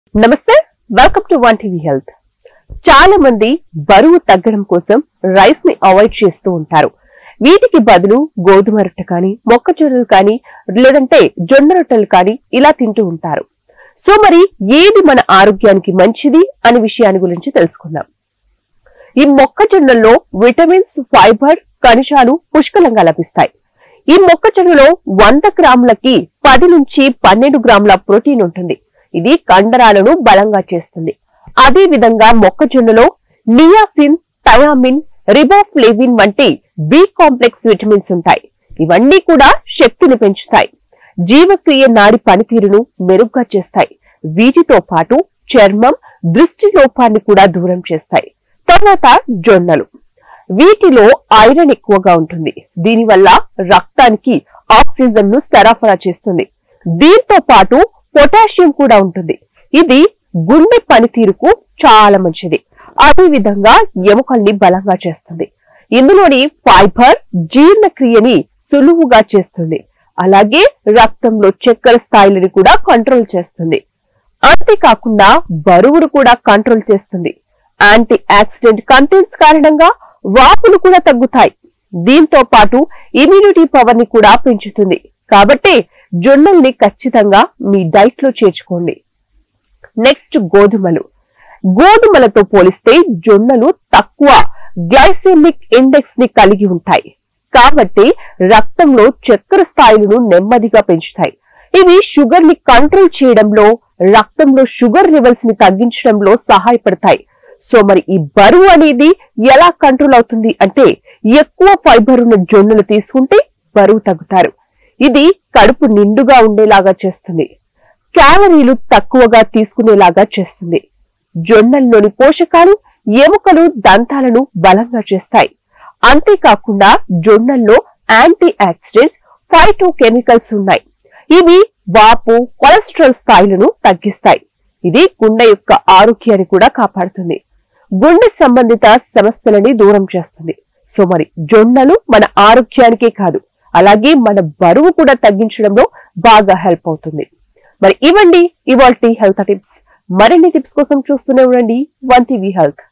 నమస్తే welcome to one TV health చాలా మంది బరువు తగ్గడం కోసం రైస్ ని అవాయిడ్ చేస్తూ ఉంటారు వీటికి బదులు గోధుమ రొట్టె కానీ మొక్కజొన్నలు కానీ లేదంటే జొన్న రొట్టెలు కానీ ఇలా తింటూ ఉంటారు సో మరి ఏది మన ఆరోగ్యానికి మంచిది అనే విషయాన్ని గురించి తెలుసుకుందాం ఈ మొక్కజొన్నల్లో విటమిన్స్ ఫైబర్ ఖనిజాలు పుష్కలంగా లభిస్తాయి ఈ మొక్కజొన్నలో వంద గ్రాములకి పది నుంచి పన్నెండు గ్రాముల ప్రోటీన్ ఉంటుంది ఇది కండరాలను బలంగా చేస్తుంది అదే విధంగా మొక్కజొన్నలో నియాసిన్ థయామిన్ రిబోఫ్లేవిన్ వంటి బి కాంప్లెక్స్ విటమిన్స్ ఉంటాయి ఇవన్నీ కూడా శక్తిని పెంచుతాయి జీవక్రియ నాడి పనితీరును మెరుగ్గా చేస్తాయి వీటితో పాటు చర్మం దృష్టి లోపాన్ని కూడా దూరం చేస్తాయి తర్వాత జొన్నలు వీటిలో ఐరన్ ఎక్కువగా ఉంటుంది దీనివల్ల రక్తానికి ఆక్సిజన్ ను సరఫరా చేస్తుంది దీంతో పాటు పొటాషియం కూడా ఉంటుంది ఇది గుండె పనితీరుకు చాలా మంచిది అదే విధంగా ఎముకల్ని బలంగా చేస్తుంది ఇందులోని ఫైబర్ జీర్ణక్రియని సులువుగా చేస్తుంది అలాగే రక్తంలో చక్కెర స్థాయిలను కూడా కంట్రోల్ చేస్తుంది అంతేకాకుండా బరువును కూడా కంట్రోల్ చేస్తుంది యాంటీ ఆక్సిడెంట్ కంటెంట్స్ కారణంగా వాపులు కూడా తగ్గుతాయి దీంతో పాటు ఇమ్యూనిటీ పవర్ ని కూడా పెంచుతుంది కాబట్టి జొన్నల్ని ఖచ్చితంగా మీ డైట్ లో చేర్చుకోండి నెక్స్ట్ గోధుమలు గోధుమలతో పోలిస్తే జొన్నలు తక్కువ గ్లైసెమిక్ ఇండెక్స్ ని కలిగి ఉంటాయి కాబట్టి రక్తంలో చక్కెర స్థాయిలను నెమ్మదిగా పెంచుతాయి ఇవి షుగర్ ని కంట్రోల్ చేయడంలో రక్తంలో షుగర్ లెవెల్స్ ని తగ్గించడంలో సహాయపడతాయి సో మరి ఈ బరువు అనేది ఎలా కంట్రోల్ అవుతుంది అంటే ఎక్కువ ఫైబర్ ఉన్న జొన్నలు తీసుకుంటే బరువు తగ్గుతారు ఇది కడుపు నిండుగా ఉండేలాగా చేస్తుంది క్యాలరీలు తక్కువగా తీసుకునేలాగా చేస్తుంది జొన్నల్లోని పోషకాలు ఎముకలు దంతాలను బలంగా చేస్తాయి అంతేకాకుండా జొన్నల్లో యాంటీ ఆక్సిడెంట్స్ ఫైటో కెమికల్స్ ఉన్నాయి ఇవి వాపు కొలెస్ట్రాల్ స్థాయిలను తగ్గిస్తాయి ఇది గుండె యొక్క ఆరోగ్యాన్ని కూడా కాపాడుతుంది గుండె సంబంధిత సమస్యలని దూరం చేస్తుంది సో మరి జొన్నలు మన ఆరోగ్యానికే కాదు అలాగే మన బరువు కూడా తగ్గించడంలో బాగా హెల్ప్ అవుతుంది మరి ఇవ్వండి ఇవాల్టి హెల్త్ టిప్స్ మరిన్ని టిప్స్ కోసం చూస్తూనే ఉండండి వన్ టీవీ హెల్త్